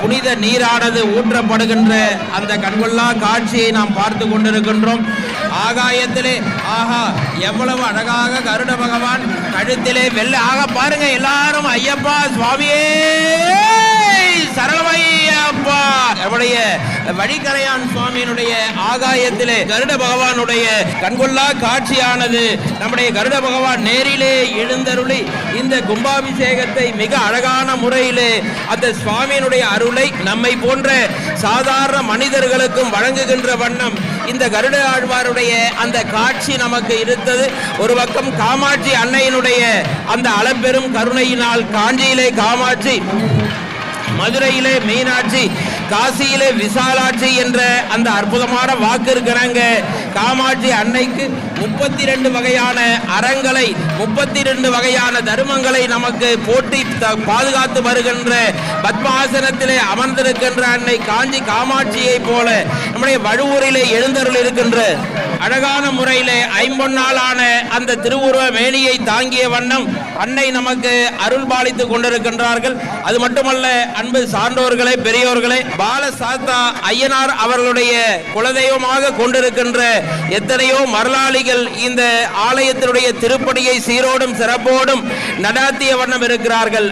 புனித நீரானது ஊற்றப்படுகின்ற அந்த கண்கொள்ளா காட்சியை நாம் பார்த்து கொண்டிருக்கின்றோம் ஆகாயத்திலே ஆஹா எவ்வளவு அழகாக கருட பகவான் கழுத்திலே வெள்ள ஆக பாருங்க எல்லாரும் ஐயப்பா சுவாமியே சரளமையப்பா நம்முடைய வழிக்கரையான் சுவாமியினுடைய ஆகாயத்திலே கருட பகவானுடைய கண்கொள்ளா காட்சியானது நம்முடைய கருட பகவான் நேரிலே எழுந்தருளி இந்த கும்பாபிஷேகத்தை மிக அழகான முறையிலே அந்த சுவாமியினுடைய அருளை நம்மை போன்ற சாதாரண மனிதர்களுக்கும் வழங்குகின்ற வண்ணம் இந்த கருட ஆழ்வாருடைய அந்த காட்சி நமக்கு இருந்தது ஒரு பக்கம் காமாட்சி அன்னையினுடைய அந்த அளப்பெரும் கருணையினால் காஞ்சியிலே காமாட்சி மதுரையிலே மீனாட்சி காசியிலே விசாலாட்சி என்ற அந்த அற்புதமான வாக்கிற்கிணங்க காமாட்சி அன்னைக்கு முப்பத்தி ரெண்டு வகையான அறங்களை முப்பத்தி ரெண்டு வகையான தர்மங்களை நமக்கு போட்டி த- பாதுகாத்து வருகின்ற பத்மாசனத்திலே அமர்ந்திருக்கின்ற அன்னை காஞ்சி காமாட்சியை போல நம்முடைய வழுவூரிலே எழுந்தருள் இருக்கின்ற அழகான முறையிலே ஐம்பொன்னாலான அந்த திருவுருவ மேனியை தாங்கிய வண்ணம் அன்னை நமக்கு அருள் பாலித்துக் கொண்டிருக்கின்றார்கள் அது மட்டுமல்ல அன்பு சான்றோர்களே பெரியோர்களே பால சாஸ்தா ஐயனார் அவர்களுடைய குலதெய்வமாக கொண்டிருக்கின்ற எத்தனையோ மரலாளிகள் இந்த ஆலயத்தினுடைய திருப்படியை சீரோடும் சிறப்போடும் நடாத்திய வண்ணம் இருக்கிறார்கள்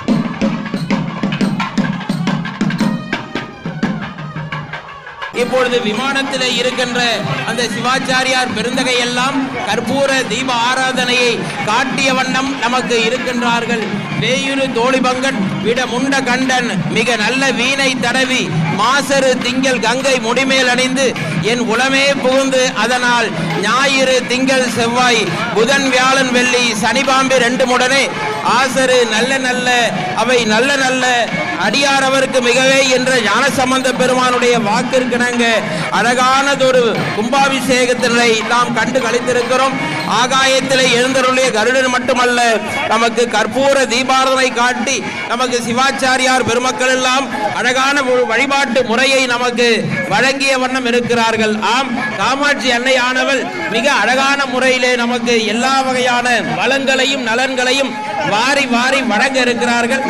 இப்பொழுது விமானத்திலே இருக்கின்ற அந்த சிவாச்சாரியார் பெருந்தகை எல்லாம் கற்பூர தீப ஆராதனையை காட்டிய வண்ணம் நமக்கு இருக்கின்றார்கள் வேயுரு தோழிபங்கன் விட முண்ட கண்டன் மிக நல்ல வீணை தடவி மாசரு திங்கள் கங்கை முடிமேல் அணிந்து என் உளமே புகுந்து அதனால் ஞாயிறு திங்கள் செவ்வாய் புதன் வியாழன் வெள்ளி சனிபாம்பு ரெண்டு முடனே ஆசரு நல்ல நல்ல அவை நல்ல நல்ல அடியாரவருக்கு மிகவே என்ற ஞானசம்பந்த பெருமானுடைய வாக்கிற்கிணங்க அழகானதொரு கும்பாபிஷேகத்தினை நாம் கண்டு கழித்திருக்கிறோம் ஆகாயத்திலே எழுந்தருளிய கருடன் மட்டுமல்ல நமக்கு கற்பூர தீபாரதனை காட்டி நமக்கு சிவாச்சாரியார் பெருமக்கள் எல்லாம் அழகான ஒரு வழிபாட்டு முறையை நமக்கு வழங்கிய வண்ணம் இருக்கிறார்கள் ஆம் காமாட்சி அன்னையானவள் மிக அழகான முறையிலே நமக்கு எல்லா வகையான வளங்களையும் நலன்களையும் வாரி வாரி வழங்க இருக்கிறார்கள்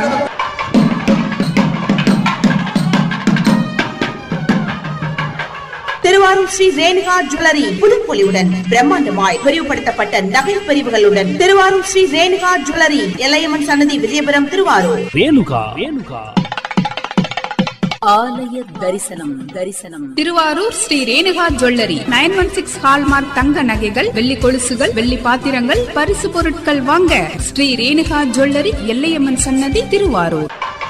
திருவாரூர் ஸ்ரீ ரேணுகா ஜுவல்லரி புதுப்பொலிவுடன் பிரம்மாண்டமாய் விரிவுபடுத்தப்பட்ட நகை பிரிவுகளுடன் திருவாரூர் ஸ்ரீ ரேணுகா ஜுவல்லரி எல்லையம்மன் சன்னதி விஜயபுரம் திருவாரூர் రేణుకా రేణుకా ஆலய தரிசனம் தரிசனம் Thiruvarur Sri Renuka jewellery nine one six hallmark தங்க நகைகள் வெள்ளி கொலுசுகள் வெள்ளி பாத்திரங்கள் பரிசு பொருட்கள் வாங்க ஸ்ரீ ரேணுகா ஜுவல்லரி எல்லையம்மன் சன்னதி திருவாரூர்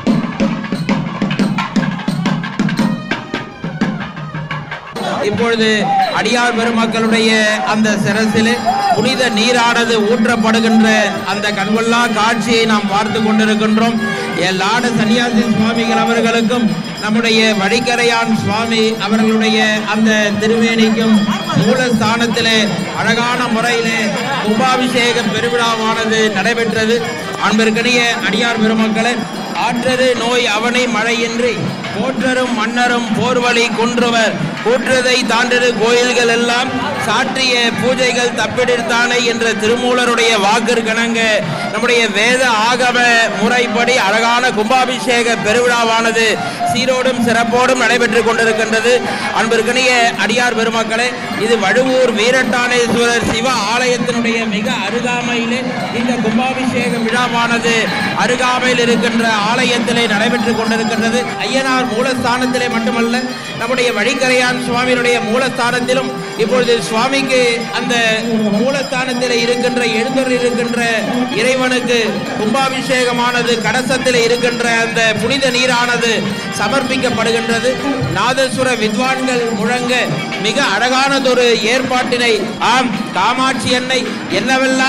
இப்பொழுது அடியார் பெருமக்களுடைய அந்த சிரசிலே புனித நீரானது ஊற்றப்படுகின்ற அந்த கண்கொள்ளா காட்சியை நாம் பார்த்து கொண்டிருக்கின்றோம் எல்லாட சன்னியாசி சுவாமிகள் அவர்களுக்கும் நம்முடைய வழிக்கரையான் சுவாமி அவர்களுடைய அந்த திருமேனிக்கும் மூலஸ்தானத்திலே அழகான முறையிலே கும்பாபிஷேக பெருவிழாவானது நடைபெற்றது அன்பிற்கனிய அடியார் பெருமக்களே ஆற்றரு நோய் அவனை மழையின்றி போற்றரும் மன்னரும் போர்வழி குன்றுவர் கூற்றதை தாண்டரு கோயில்கள் எல்லாம் சாற்றிய பூஜைகள் தப்பிடித்தானே என்ற திருமூலருடைய வாக்கிற்கணங்க நம்முடைய வேத ஆகம முறைப்படி அழகான கும்பாபிஷேக பெருவிழாவானது சீரோடும் சிறப்போடும் நடைபெற்றுக் கொண்டிருக்கின்றது அன்பிற்கனிய அடியார் பெருமக்களே இது வழுவூர் வீரட்டானேஸ்வரர் சிவ ஆலயத்தினுடைய மிக அருகாமையிலே இந்த கும்பாபிஷேக விழாவானது அருகாமையில் இருக்கின்ற ஆலயத்திலே நடைபெற்றுக் கொண்டிருக்கின்றது ஐயனார் மூலஸ்தானத்திலே மட்டுமல்ல நம்முடைய வழிக்கரையான் சுவாமியினுடைய மூலஸ்தானத்திலும் இப்பொழுது சுவாமிக்கு அந்த மூலஸ்தானத்தில் இருக்கின்ற எழுந்தர் இருக்கின்ற இறைவனுக்கு கும்பாபிஷேகமானது கடசத்தில் இருக்கின்ற அந்த புனித நீரானது சமர்ப்பிக்கப்படுகின்றது நாதசுர வித்வான்கள் முழங்க மிக அழகானதொரு ஏற்பாட்டினை ஆம் காமாட்சி அன்னை என்னவெல்லாம்